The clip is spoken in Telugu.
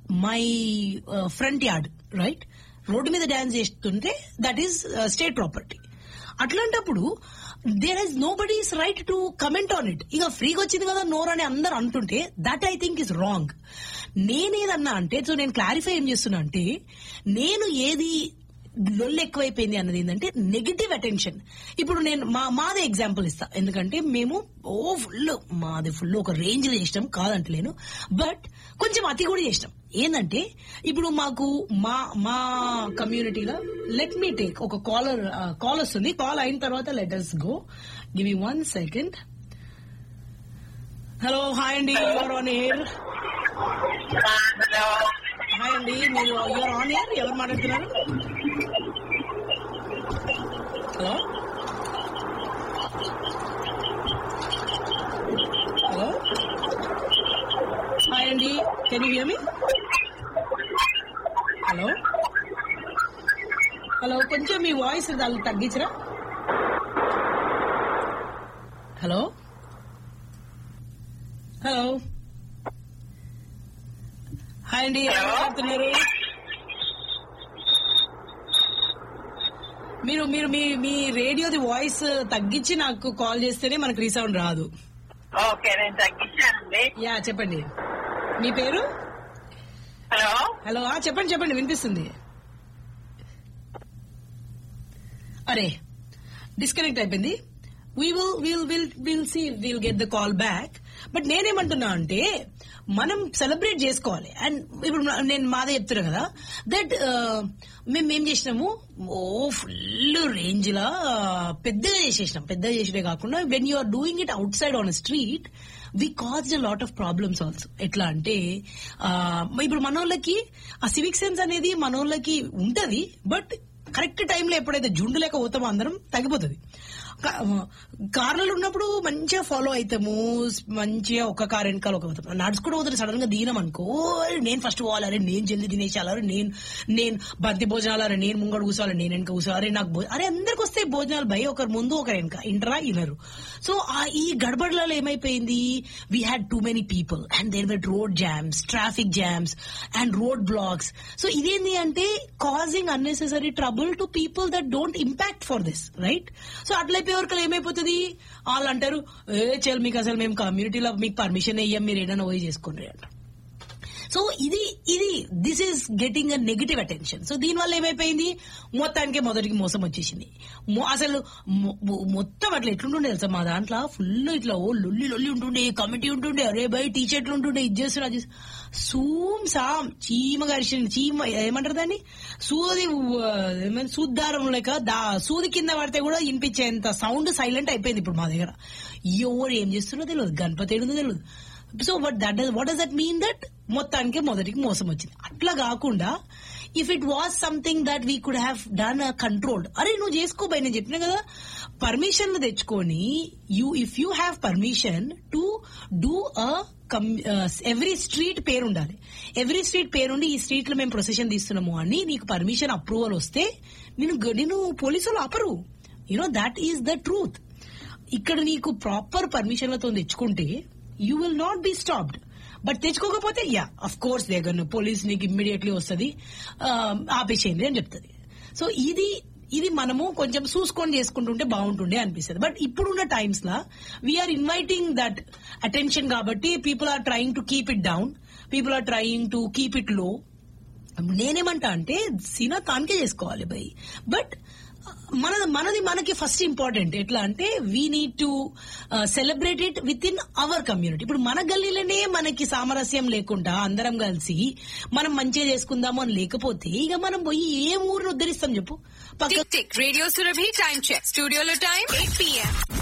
My front yard right road మీద డాన్స్ చేస్తుంటే దట్ ఈస్ స్టేట్ ప్రాపర్టీ అట్లాంటప్పుడు there he's nobody's right to comment on it ఇక ఫ్రీగా వచ్చింది కదా నోర్ అని అందరు అంటుంటే that I think is wrong నేనేదన్నా అంటే సో నేను క్లారిఫై ఏం చేస్తున్నా అంటే నేను ఏది లొల్లు ఎక్కువైపోయింది అన్నది ఏంటంటే నెగిటివ్ అటెన్షన్ ఇప్పుడు నేను మా మాదే ఎగ్జాంపుల్ ఇస్తా ఎందుకంటే మేము ఓ ఫుల్ మాది ఫుల్ ఒక రేంజ్ లో చేసినాం కాదంటలేను బట్ కొంచెం అతి కూడా చేసినాం ఏంటంటే ఇప్పుడు మాకు మా మా కమ్యూనిటీలో లెట్ మీ టేక్ ఒక కాలర్ కాల్ వస్తుంది కాల్ అయిన తర్వాత let's go give one second hello hi అండి you're on air hello hi అండి మీరు యూఆర్ ఆన్ ఎయిర్ ఎవరు మాట్లాడుతున్నారు హలో హలో హాయ్ అండి can you hear me hello hello కొంచెం మీ వాయిస్ తగ్గించరా హలో హలో హాయ్ అండి ఎవరు Hello? మాట్లాడుతున్నారు మీరు మీరు మీ మీ రేడియోది వాయిస్ తగ్గించి నాకు కాల్ చేస్తేనే మనకు రీసౌండ్ రాదు ఓకే నేను తగ్గించానండి యా చెప్పండి మీ పేరు హలో హలో ఆ, చెప్పండి చెప్పండి వినిపిస్తుంది అరే డిస్కనెక్ట్ అయిపోయింది we will will will will see will get the call back but నేనేమంటున్నా అంటే మనం సెలబ్రేట్ చేసుకోవాలి అండ్ ఇప్పుడు నేను మాదే చెప్తున్నా కదా దట్ మేము ఏం చేసినాము ఓ ఫుల్ రేంజ్ లా పెద్దగా చేసేసినాం పెద్దగా చేసినే కాకుండా when you are doing it outside on street we cause a lot of problems also ఎట్లా అంటే ఆ, ఇప్పుడు మనోళ్ళకి ఆ సివిక్ సెన్స్ అనేది మనోళ్ళకి ఉంటది బట్ కరెక్ట్ టైంలో ఎప్పుడైతే జుండు లేక పోతామో అందరం తగ్గిపోతుంది కార్లలో ఉన్నప్పుడు మంచిగా ఫాలో అవుతాము మంచిగా ఒక కార్ వెనకాల ఒక పోతాం నడుచుకుంటూ పోతే సడన్ గా దీనం అనుకో నేను ఫస్ట్ పోవాలి అరే నేను జల్దీ తినేసేయాలి అరే నేను నేను బంతి భోజనాలు అరే నేను ముంగడు కూర్చోవాలి నేను వెనక కూర్చోవాలి అరే నాకు భో- అరే అందరికి వస్తే భోజనాలు భయ ఒకరు ముందు ఒకరు వెనక ఇంటరా ఇనరు సో ఆ ఈ గడబడలలో ఏమైపోయింది we had too many people and there were road jams traffic jams and road blocks so ఇదేంటి అంటే causing unnecessary trouble to people that don't impact for this right so అట్లయిపోయే వరకు ఏమైపోతుంది వాళ్ళు అంటారు ఏ చల్ మీకు అసలు మేము కమ్యూనిటీలో మీకు పర్మిషన్ ఇయ్యం మీరు ఏదైనా పోయి చేసుకోండి అంటారు సో ఇది ఇది this is getting a negative attention so దీని వల్ల ఏమైపోయింది మొత్తానికి మొదటికి మోసం వచ్చేసింది మొ- అసలు మొ- మొ- మొత్తం అట్లా ఎట్లుంటుండే తెలుసా మా దాంట్లో ఫుల్ ఇట్లా ఓ లొల్లి లొల్లి ఉంటుండే కమిటీ ఉంటుండే అరే బై టీ షర్ట్లు ఉంటుండే ఇది చేస్తున్నా అది చేస్తున్నా. సూమ్ సామ్ చీమ గరిచింది చీమ ఏమంటారు దాన్ని సూది ఉ- ఏమంటారు సూద్దారం లేక దా సూది కింద పడితే కూడా వినిపించేంత సౌండ్ సైలెంట్ అయిపోయింది ఇప్పుడు మా దగ్గర ఎవరు ఏం చేస్తున్నో తెలియదు గణపతి ఏడుందో తెలియదు so what that what does that mean that మొత్తానికి మొదటికి మోసం వచ్చింది అట్లా కాకుండా if it was something that we could have done controlled అరే నువ్వు చేసుకోబోయి నేను చెప్పిన కదా పర్మిషన్ తెచ్చుకొని you if you have permission to do a every street పేరు ఉండాలి ఎవ్రీ స్ట్రీట్ పేరుండి ఈ స్ట్రీట్ లో మేము ప్రొసెషన్ తీస్తున్నాము అని నీకు పర్మిషన్ అప్రూవల్ వస్తే నేను నేను పోలీసులు ఆపరు you know that is the truth ఇక్కడ నీకు ప్రాపర్ పర్మిషన్లతో తెచ్చుకుంటే you will not be stopped but తెచ్చుకోకపోతే యా అఫ్ కోర్స్ దగ్గర పోలీస్ నీకు ఇమ్మీడియట్లీ వస్తుంది ఆపేసేయండి అని చెప్తుంది సో ఇది ఇది మనము కొంచెం చూసుకొని చేసుకుంటుంటే బాగుంటుండే అనిపిస్తుంది బట్ ఇప్పుడున్న టైమ్స్ లా వీఆర్ ఇన్వైటింగ్ దట్ అటెన్షన్ కాబట్టి people are trying to keep it down people are trying to keep it low నేనేమంటా అంటే సీనా తానికే చేసుకోవాలి బై బట్ మన మనది మనకి ఫస్ట్ ఇంపార్టెంట్ ఎట్లా అంటే we need to celebrate it within our community ఇప్పుడు మన గల్లీలోనే మనకి సామరస్యం లేకుండా అందరం కలిసి మనం మంచిగా చేసుకుందాము అని లేకపోతే ఇక మనం పోయి ఏ ఊరిని ఉద్ధరిస్తాం చెప్పు పక్క Tick Tick Radio Surabhi time check. Studio lo time 8 p.m.